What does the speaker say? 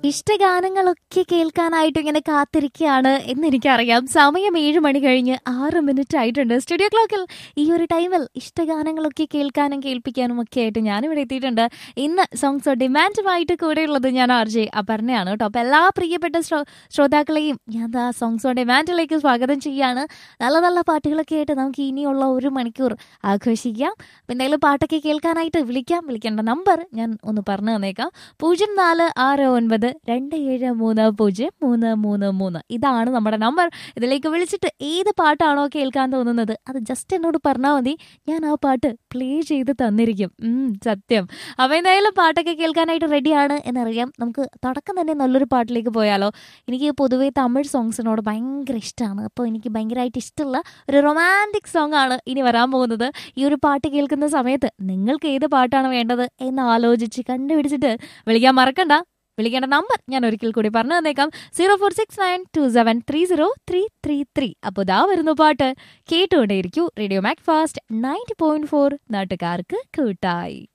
ഇഷ്ടഗാനങ്ങളൊക്കെ കേൾക്കാനായിട്ട് ഇങ്ങനെ കാത്തിരിക്കുകയാണ് എന്ന് എനിക്കറിയാം സമയം ഏഴ് മണി കഴിഞ്ഞ് ആറ് മിനിറ്റ് ആയിട്ടുണ്ട് സ്റ്റുഡിയോ ക്ലോക്കിൽ ഈ ഒരു ടൈമിൽ ഇഷ്ടഗാനങ്ങളൊക്കെ കേൾക്കാനും കേൾപ്പിക്കാനും ഒക്കെ ആയിട്ട് ഞാനിവിടെ എത്തിയിട്ടുണ്ട് ഇന്ന് സോങ്സ് ഡിമാൻഡുമായിട്ട് കൂടെയുള്ളത് ഞാൻ ആർ ജെ അപർണയാണ് കേട്ടോ അപ്പോൾ എല്ലാ പ്രിയപ്പെട്ട ശ്രോ- ശ്രോതാക്കളെയും ഞാൻ ആ സോങ്സ് ഓൺ ഡിമാൻഡിലേക്ക് സ്വാഗതം ചെയ്യാണ് നല്ല നല്ല പാട്ടുകളൊക്കെ ആയിട്ട് നമുക്ക് ഇനിയുള്ള ഒരു മണിക്കൂർ ആഘോഷിക്കാം അപ്പം എന്തായാലും പാട്ടൊക്കെ കേൾക്കാനായിട്ട് വിളിക്കാം വിളിക്കേണ്ട നമ്പർ ഞാൻ ഒന്ന് പറഞ്ഞു തന്നേക്കാം പൂജ്യം നാല് ആറ് ഒൻപത് രണ്ട് ഏഴ് മൂന്ന് പൂജ്യം മൂന്ന് മൂന്ന് മൂന്ന് ഇതാണ് നമ്മുടെ നമ്പർ ഇതിലേക്ക് വിളിച്ചിട്ട് ഏത് പാട്ടാണോ കേൾക്കാൻ തോന്നുന്നത് അത് ജസ്റ്റ് എന്നോട് പറഞ്ഞാൽ മതി ഞാൻ ആ പാട്ട് പ്ലേ ചെയ്ത് തന്നിരിക്കും ഉം, സത്യം അപ്പോൾ എന്തായാലും പാട്ടൊക്കെ കേൾക്കാനായിട്ട് റെഡിയാണ് എന്നറിയാം നമുക്ക് തുടക്കം തന്നെ നല്ലൊരു പാട്ടിലേക്ക് പോയാലോ എനിക്ക് പൊതുവേ തമിഴ് സോങ്സിനോട് ഭയങ്കര ഇഷ്ടമാണ് അപ്പോൾ എനിക്ക് ഭയങ്കരമായിട്ട് ഇഷ്ടമുള്ള ഒരു റൊമാൻറ്റിക് സോങ് ആണ് ഇനി വരാൻ പോകുന്നത് ഈ ഒരു പാട്ട് കേൾക്കുന്ന സമയത്ത് നിങ്ങൾക്ക് ഏത് പാട്ടാണ് വേണ്ടത് എന്ന് ആലോചിച്ച് കണ്ടുപിടിച്ചിട്ട് വിളിക്കാൻ മറക്കണ്ട വിളിക്കേണ്ട നമ്പർ ഞാൻ ഒരിക്കൽ കൂടി പറഞ്ഞു തന്നേക്കാം zero four six nine two seven three zero three three three അപ്പോൾ ഇതാ വരുന്നു പാട്ട് കേട്ടുകൊണ്ടേയിരിക്കൂ radio Mac Fast ninety point four നാട്ടുകാർക്ക് കൂട്ടായി